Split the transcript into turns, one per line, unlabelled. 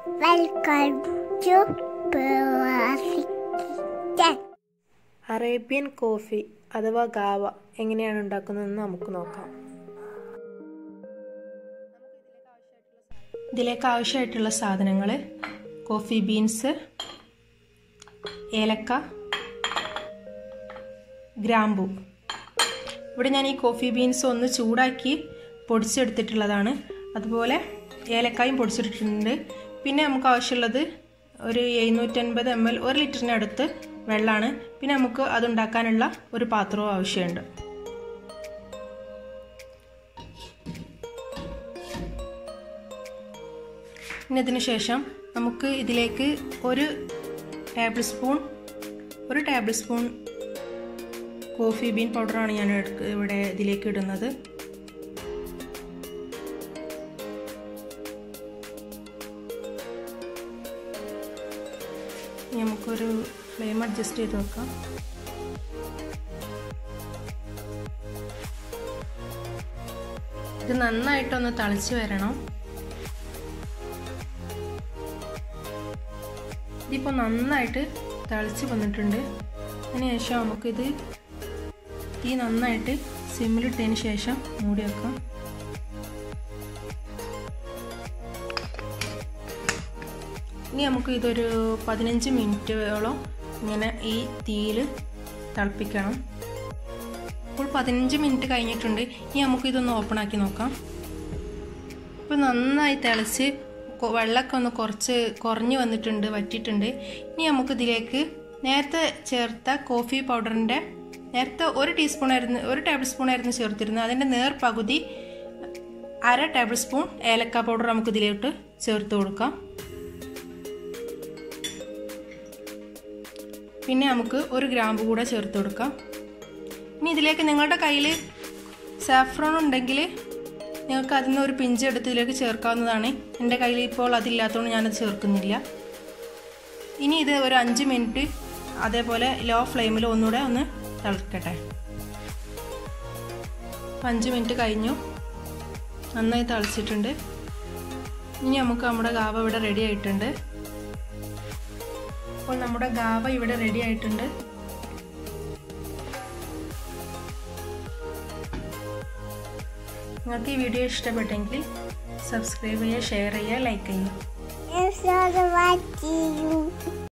Welcome to kitchen
Arabian coffee അഥവാ ഗാവ എങ്ങനെയാണ് ഉണ്ടാക്കുന്നതെന്ന് നമുക്ക് നോക്കാം ഇതിലേക്ക് ആവശ്യമായിട്ടുള്ള സാധനങ്ങൾ കോഫി ബീൻസ് ഏലക്ക ഗ്രാമ്പു ഇവിടെ ഞാൻ ഈ കോഫി ബീൻസ് ഒന്ന് ചൂടാക്കി പൊടിച്ചെടുത്തിട്ടുള്ളതാണ് അതുപോലെ ഏലക്കായും പൊടിച്ചെടുത്തിട്ടുണ്ട് പിന്നെ നമുക്ക് ആവശ്യമുള്ളത് ഒരു എഴുന്നൂറ്റൻപത് എം എൽ ഒരു ലിറ്ററിനടുത്ത് വെള്ളമാണ് പിന്നെ നമുക്ക് അതുണ്ടാക്കാനുള്ള ഒരു പാത്രവും ആവശ്യമുണ്ട് പിന്നെ ഇതിന് ശേഷം നമുക്ക് ഇതിലേക്ക് ഒരു ടേബിൾ സ്പൂൺ ഒരു ടേബിൾ സ്പൂൺ കോഫി ബീൻ പൗഡറാണ് ഞാൻ എടുക്ക- ഇവിടെ ഇതിലേക്ക് ഇടുന്നത് ഇനി നമുക്കൊരു ഫ്ലെയിം അഡ്ജസ്റ്റ് ചെയ്ത് വെക്കാം ഇത് നന്നായിട്ടൊന്ന് തളിച്ച് വരണം ഇതിപ്പോൾ നന്നായിട്ട് തിളച്ച് വന്നിട്ടുണ്ട് അതിനുശേഷം നമുക്കിത് തീ നന്നായിട്ട് സിമ്മിലിട്ടതിന് ശേഷം മൂടി വെക്കാം ഇനി നമുക്ക് ഇതൊരു പതിനഞ്ച് മിനിറ്റോളം ഇങ്ങനെ ഈ തീയിൽ തിളപ്പിക്കണം ഇപ്പോൾ പതിനഞ്ച് മിനിറ്റ് കഴിഞ്ഞിട്ടുണ്ട് ഇനി നമുക്ക് ഇതൊന്ന് ഓപ്പൺ ആക്കി നോക്കാം ഇപ്പോൾ നന്നായി തിളച്ച് കൊ- വെള്ളമൊക്കെ ഒന്ന് കുറച്ച് കുറഞ്ഞു വന്നിട്ടുണ്ട് വറ്റിയിട്ടുണ്ട് ഇനി നമുക്ക് ഇതിലേക്ക് നേരത്തെ ചേർത്ത കോഫി പൗഡറിൻ്റെ നേരത്തെ ഒരു ടീസ്പൂൺ ആയിരുന്നു ഒരു ടേബിൾ സ്പൂൺ ആയിരുന്നു ചേർത്തിരുന്നത് അതിൻ്റെ നേർ പകുതി അര ടേബിൾ സ്പൂൺ ഏലക്ക പൗഡർ നമുക്ക് ഇതിലോട്ട് ചേർത്ത് കൊടുക്കാം പിന്നെ നമുക്ക് ഒരു ഗ്രാമ്പ് കൂടെ ചേർത്ത് കൊടുക്കാം ഇനി ഇതിലേക്ക് നിങ്ങളുടെ കയ്യിൽ സാഫ്രോൺ ഉണ്ടെങ്കിൽ നിങ്ങൾക്ക് അതിൽ നിന്ന് ഒരു പിഞ്ച് എടുത്ത് ഇതിലേക്ക് ചേർക്കാവുന്നതാണ് എൻ്റെ കയ്യിൽ ഇപ്പോൾ അതില്ലാത്തതുകൊണ്ട് ഞാനത് ചേർക്കുന്നില്ല ഇനി ഇത് ഒരു അഞ്ച് മിനിറ്റ് അതേപോലെ ലോ ഫ്ലെയിമിൽ ഒന്നുകൂടെ ഒന്ന് തിളക്കട്ടെ അപ്പം അഞ്ച് മിനിറ്റ് കഴിഞ്ഞു നന്നായി തിളച്ചിട്ടുണ്ട് ഇനി നമുക്ക് നമ്മുടെ ഗാവ ഇവിടെ റെഡി ആയിട്ടുണ്ട് അപ്പോൾ നമ്മുടെ ഗാവ ഇവിടെ റെഡി ആയിട്ടുണ്ട് നിങ്ങൾക്ക് ഈ വീഡിയോ ഇഷ്ടപ്പെട്ടെങ്കിൽ സബ്സ്ക്രൈബ് ചെയ്യുക ഷെയർ ചെയ്യുക ലൈക്ക് ചെയ്യുക
It's all about you.